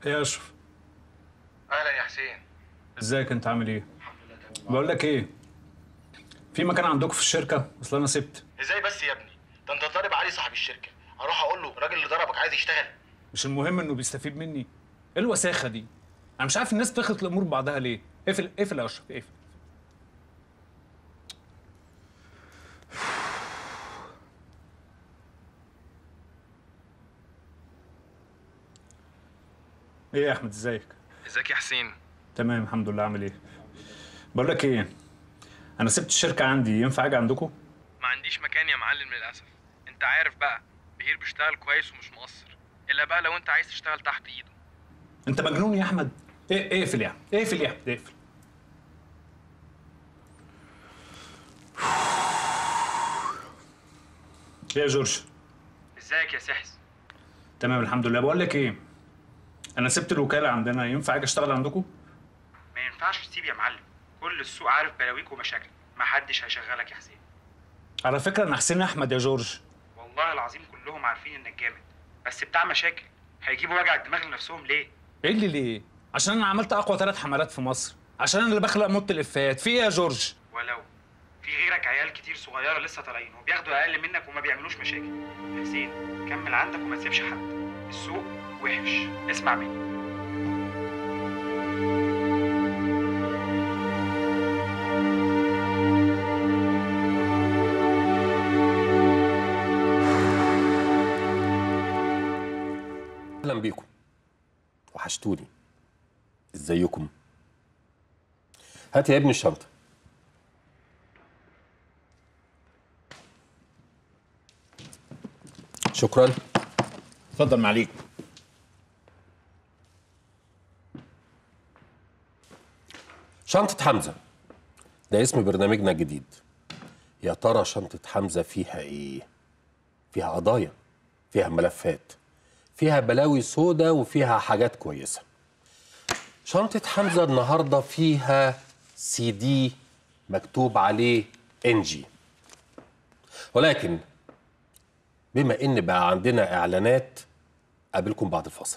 ايه يا اشرف اهلا يا حسين ازيك انت عامل ايه بقول لك ايه في مكان عندكم في الشركه اصل انا سبت ازاي بس يا ابني ده انت ضارب علي صاحب الشركه اروح اقول له الراجل اللي ضربك عايز يشتغل مش المهم انه بيستفيد مني ايه الوساخه دي انا مش عارف الناس بتخلط الامور ببعضها ليه اقفل اقفل يا اشرف اقفل ايه يا احمد ازيك ازيك يا حسين تمام الحمد لله عامل ايه بقول لك ايه انا سبت الشركه عندي ينفع اجي عندكم ما عنديش مكان يا معلم للاسف انت عارف بقى بهير بيشتغل كويس ومش مقصر الا بقى لو انت عايز تشتغل تحت ايده انت مجنون يا احمد ايه اقفل يا احمد اقفل يا احمد اقفل ايه يا جورج ازيك يا سحس تمام الحمد لله بقول لك ايه انا سبت الوكاله عندنا ينفع اجي اشتغل عندكم ما ينفعش تسيب يا معلم كل السوق عارف بلاويك ومشاكلك محدش هيشغلك يا حسين على فكره انا حسين احمد يا جورج والله العظيم كلهم عارفين انك جامد بس بتاع مشاكل هيجيبوا وجع الدماغ لنفسهم ليه ايه اللي ليه عشان انا عملت اقوى ثلاث حملات في مصر عشان انا اللي بخلق موت الافات في ايه يا جورج ولو في غيرك عيال كتير صغيره لسه طالعين وبياخدوا اقل منك وما بيعملوش مشاكل حسين كمل عندك وما تسيبش حد السوق وحش اسمع مني اهلا بيكم وحشتوني ازيكم هات يا ابني الشنطه شكرا اتفضل معليك شنطة حمزة ده اسم برنامجنا الجديد يا ترى شنطة حمزة فيها ايه؟ فيها قضايا فيها ملفات فيها بلاوي سودا وفيها حاجات كويسة شنطة حمزة النهاردة فيها سي دي مكتوب عليه انجي ولكن بما ان بقى عندنا اعلانات قابلكم بعد الفاصل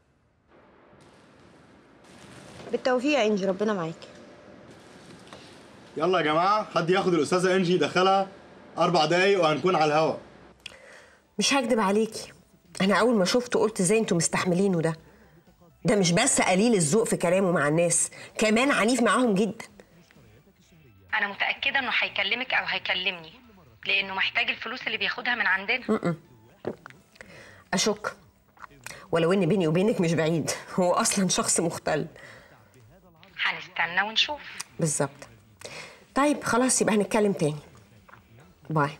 بالتوفيق يا انجي ربنا معاك يلا يا جماعه حد ياخد الاستاذه انجي يدخلها اربع دقايق وهنكون على الهوا مش هكدب عليكي انا اول ما شفته قلت ازاي انتوا مستحملينه ده ده مش بس قليل الذوق في كلامه مع الناس كمان عنيف معاهم جدا انا متاكده انه هيكلمك او هيكلمني لانه محتاج الفلوس اللي بياخدها من عندنا اشك ولو ان بيني وبينك مش بعيد هو اصلا شخص مختل هنستنى ونشوف بالظبط طيب خلاص يبقى هنتكلم تاني باي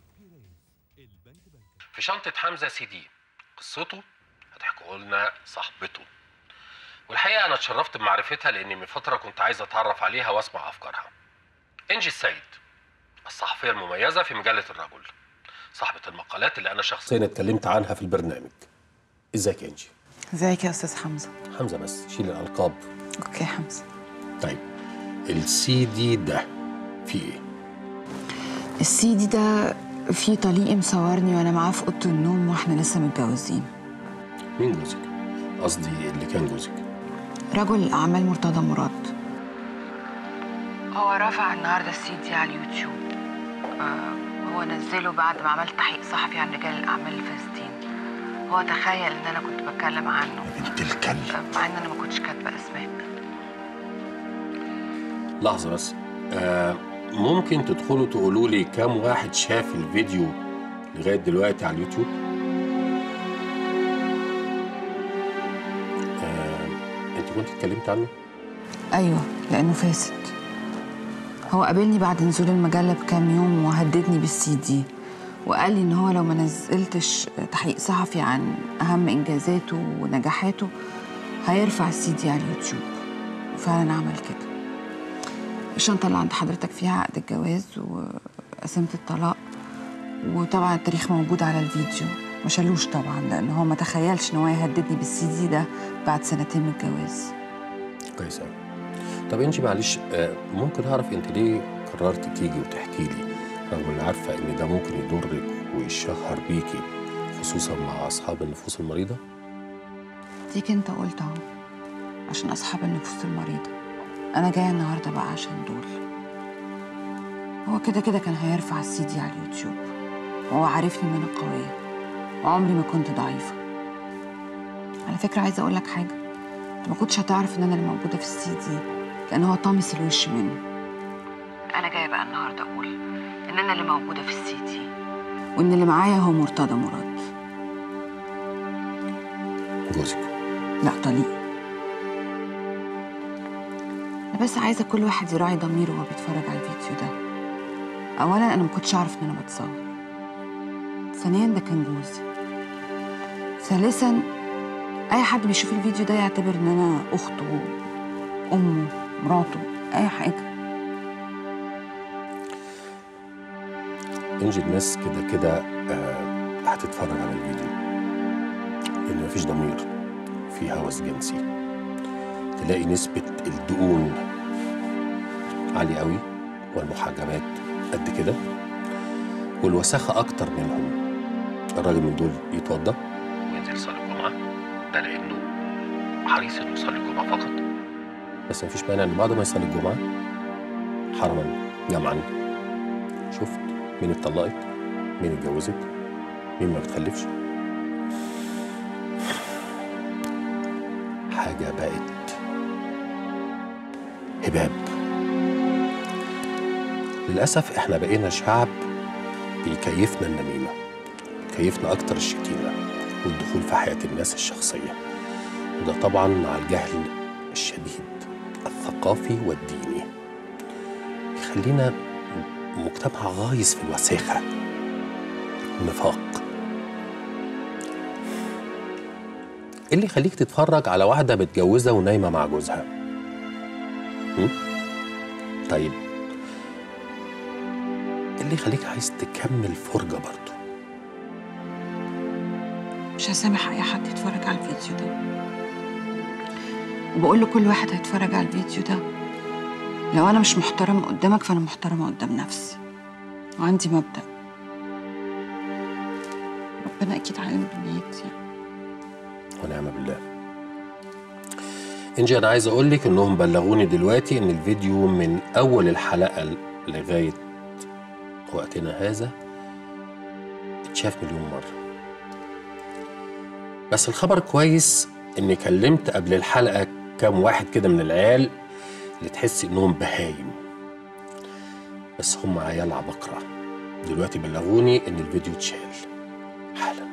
في شنطة حمزة سي دي قصته هتحكوا لنا صاحبته والحقيقة أنا اتشرفت بمعرفتها لأني من فترة كنت عايز أتعرف عليها وأسمع أفكارها إنجي السيد الصحفية المميزة في مجلة الرجل صاحبة المقالات اللي أنا شخصيا اتكلمت عنها في البرنامج ازيك يا إنجي؟ ازيك يا استاذ حمزه حمزة بس شيل الألقاب اوكي حمزه طيب السي دي ده فيه إيه؟ السي دي ده في طليقي مصورني وانا معاه في اوضه النوم واحنا لسه متجوزين مين جوزك؟ قصدي اللي كان جوزك رجل الاعمال مرتضى مراد هو رفع النهارده السي دي على اليوتيوب آه هو نزله بعد ما عملت تحقيق صحفي عن رجال الاعمال الفاسدين هو تخيل ان انا كنت بتكلم عنه بنت الكلب آه، مع ان انا ما كنتش كاتبه اسماء لحظة بس آه ممكن تدخلوا تقولوا لي كام واحد شاف الفيديو لغاية دلوقتي على اليوتيوب؟ آه انت كنت اتكلمت عنه؟ ايوه لانه فاسد هو قابلني بعد نزول المجله بكام يوم وهددني بالسي دي وقال لي ان هو لو ما نزلتش تحقيق صحفي عن اهم انجازاته ونجاحاته هيرفع السي دي على اليوتيوب وفعلا عمل كده الشنطه اللي عند حضرتك فيها عقد الجواز وقسيمه الطلاق وطبعا التاريخ موجود على الفيديو ما شالوش طبعا لان هو ما تخيلش ان هو يهددني بالسي دي ده بعد سنتين من الجواز كويس أوي طب انت معلش آه ممكن اعرف انت ليه قررت تيجي وتحكي لي رغم ان عارفة ان ده ممكن يضرك ويشهر بيكي خصوصا مع اصحاب النفوس المريضة؟ ديك انت قلت اهو عشان اصحاب النفوس المريضه انا جايه النهارده بقى عشان دول هو كده كده كان هيرفع السي دي على اليوتيوب وهو عارفني ان انا قويه وعمري ما كنت ضعيفه على فكره عايزه اقول لك حاجه انت ما كنتش هتعرف ان انا اللي موجوده في السي دي لان هو طامس الوش منه انا جايه بقى النهارده اقول ان انا اللي موجوده في السي دي وان اللي معايا هو مرتضى مراد جوزك لا طليق انا بس عايزه كل واحد يراعي ضميره وهو بيتفرج على الفيديو ده اولا انا ما كنتش اعرف ان انا بتصور ثانيا ده كان جوزي ثالثا اي حد بيشوف الفيديو ده يعتبر ان انا اخته امه مراته اي حاجه انجي الناس كده كده آه، هتتفرج على الفيديو لان مفيش ضمير في هوس جنسي تلاقي نسبة الدقون عالية قوي والمحجبات قد كده والوساخة أكتر منهم الراجل من دول يتوضى وينزل يصلي الجمعة ده لأنه حريص إنه يصلي الجمعة فقط بس مفيش مانع إن بعد ما يصلي الجمعة حرما جمعا شفت مين اتطلقت مين اتجوزت مين ما بتخلفش حاجة بقت هباب للأسف احنا بقينا شعب بيكيفنا النميمة بيكيفنا أكتر الشتيمة والدخول في حياة الناس الشخصية وده طبعا مع الجهل الشديد الثقافي والديني يخلينا مجتمع غايص في الوساخة والنفاق ايه اللي يخليك تتفرج على واحدة متجوزة ونايمة مع جوزها؟ هم؟ طيب ايه اللي يخليك عايز تكمل فرجة برضه؟ مش هسامح اي حد يتفرج على الفيديو ده وبقول لكل واحد هيتفرج على الفيديو ده لو انا مش محترمه قدامك فانا محترمه قدام نفسي وعندي مبدا ربنا اكيد عالم بنيتي ونعم بالله انجي انا عايز اقول لك انهم بلغوني دلوقتي ان الفيديو من اول الحلقه لغايه وقتنا هذا اتشاف مليون مره بس الخبر كويس اني كلمت قبل الحلقه كام واحد كده من العيال اللي تحس انهم بهايم بس هم عيال عبقرة دلوقتي بلغوني ان الفيديو اتشال حالا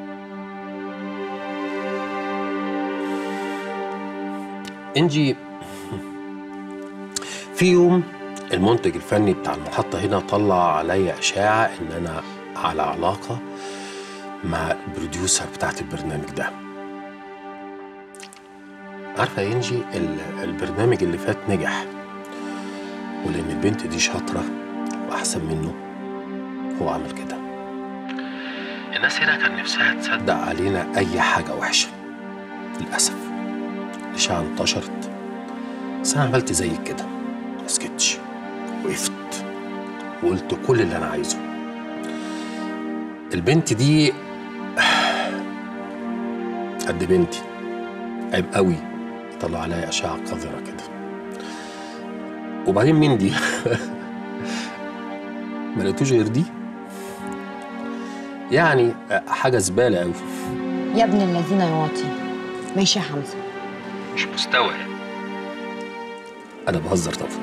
انجي في يوم المنتج الفني بتاع المحطة هنا طلع عليا إشاعة إن أنا على علاقة مع البروديوسر بتاعت البرنامج ده عارفة يا إنجي ال- البرنامج اللي فات نجح ولأن البنت دي شاطرة وأحسن منه هو عمل كده الناس هنا كان نفسها تصدق علينا أي حاجة وحشة للأسف الإشاعة انتشرت بس أنا عملت زيك كده ما سكتش وقفت وقلت كل اللي أنا عايزه البنت دي قد بنتي عيب قوي طلع عليا أشعة قذرة كده وبعدين مين دي؟ ما لقيتوش غير دي؟ يعني حاجة زبالة قوي يا ابن الذين يواطي ماشي يا حمزه مش مستوى انا بهزر طبعا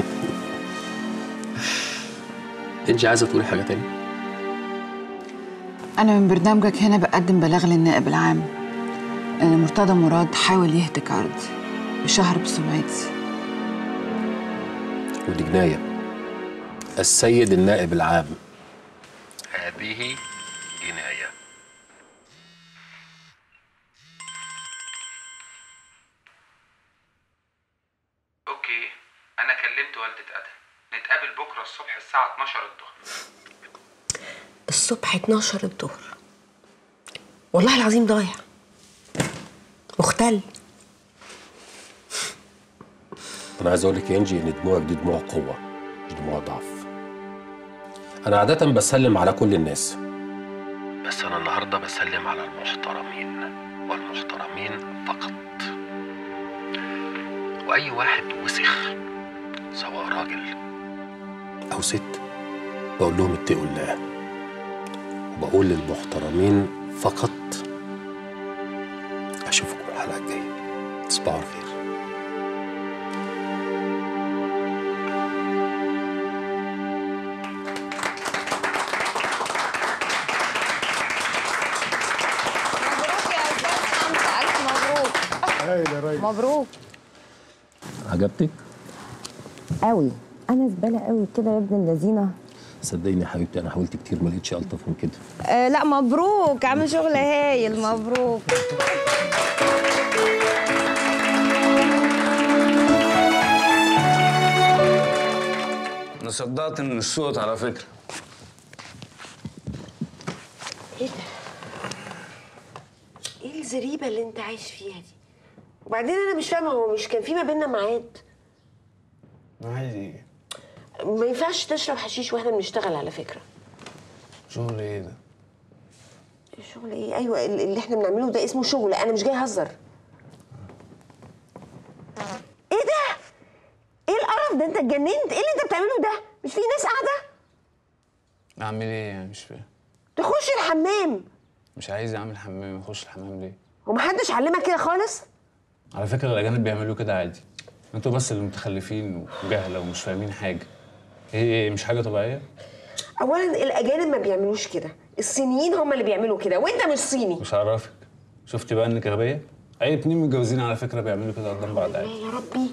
انت عايزه تقولي حاجه تاني انا من برنامجك هنا بقدم بلاغ للنائب العام ان مرتضى مراد حاول يهتك ارضي وشهر بسمعتي ودي جنايه السيد النائب العام هذه جنايه اوكي انا كلمت والدة ادهم نتقابل بكره الصبح الساعه 12 الظهر الصبح 12 الظهر والله العظيم ضايع مختل انا عايز اقول لك يا انجي ان دموعك دي دموع قوه مش دموع ضعف انا عاده بسلم على كل الناس بس انا النهارده بسلم على المحترمين والمحترمين فقط وأي واحد وسخ سواء راجل أو ست بقول لهم اتقوا الله وبقول للمحترمين فقط أشوفكم الحلقة الجاية تصبحوا على خير مبروك يا استاذ حمزه الف مبروك هايل يا ريس مبروك عجبتك؟ قوي انا زباله قوي كده يا ابن اللذينه صدقيني يا حبيبتي أنا حاولت كتير ما لقيتش ألطف من كده آه لا مبروك عامل شغل هايل مبروك انا صدقت ان الصوت على فكره ايه ده؟ ايه الزريبه اللي انت عايش فيها دي؟ وبعدين انا مش فاهمه هو مش كان في ما بيننا ميعاد؟ عادي ما ينفعش تشرب حشيش واحنا بنشتغل على فكره شغل ايه ده الشغل ايه؟ ايوه ال- اللي احنا بنعمله ده اسمه شغل انا مش جاي اهزر ايه ده؟ ايه القرف ده انت اتجننت؟ ايه اللي انت بتعمله ده؟ مش في ناس قاعده؟ اعمل ايه يعني مش فاهم تخش الحمام مش عايز اعمل حمام اخش الحمام ليه ومحدش علمك كده خالص؟ على فكره الاجانب بيعملوا كده عادي انتوا بس اللي متخلفين وجهله ومش فاهمين حاجه ايه ايه مش حاجه طبيعيه اولا الاجانب ما بيعملوش كده الصينيين هم اللي بيعملوا كده وانت مش صيني مش عرفك شفتي بقى انك غبيه اي اتنين متجوزين على فكره بيعملوا كده قدام بعض عادي يا ربي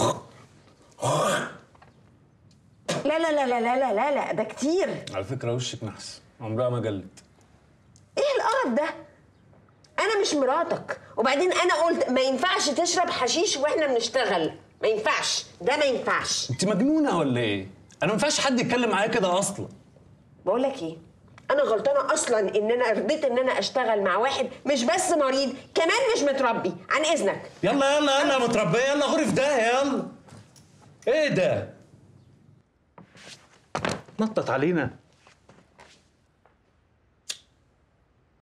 لا لا لا لا لا لا لا لا ده كتير على فكره وشك نحس عمرها ما جلت ايه القرف ده انا مش مراتك وبعدين انا قلت ما ينفعش تشرب حشيش واحنا بنشتغل ما ينفعش ده ما ينفعش انت مجنونه ولا ايه انا ما ينفعش حد يتكلم معايا كده اصلا بقول لك ايه انا غلطانه اصلا ان انا رضيت ان انا اشتغل مع واحد مش بس مريض كمان مش متربي عن اذنك يلا يلا يلا يا متربيه يلا غري في ده يلا ايه ده نطت علينا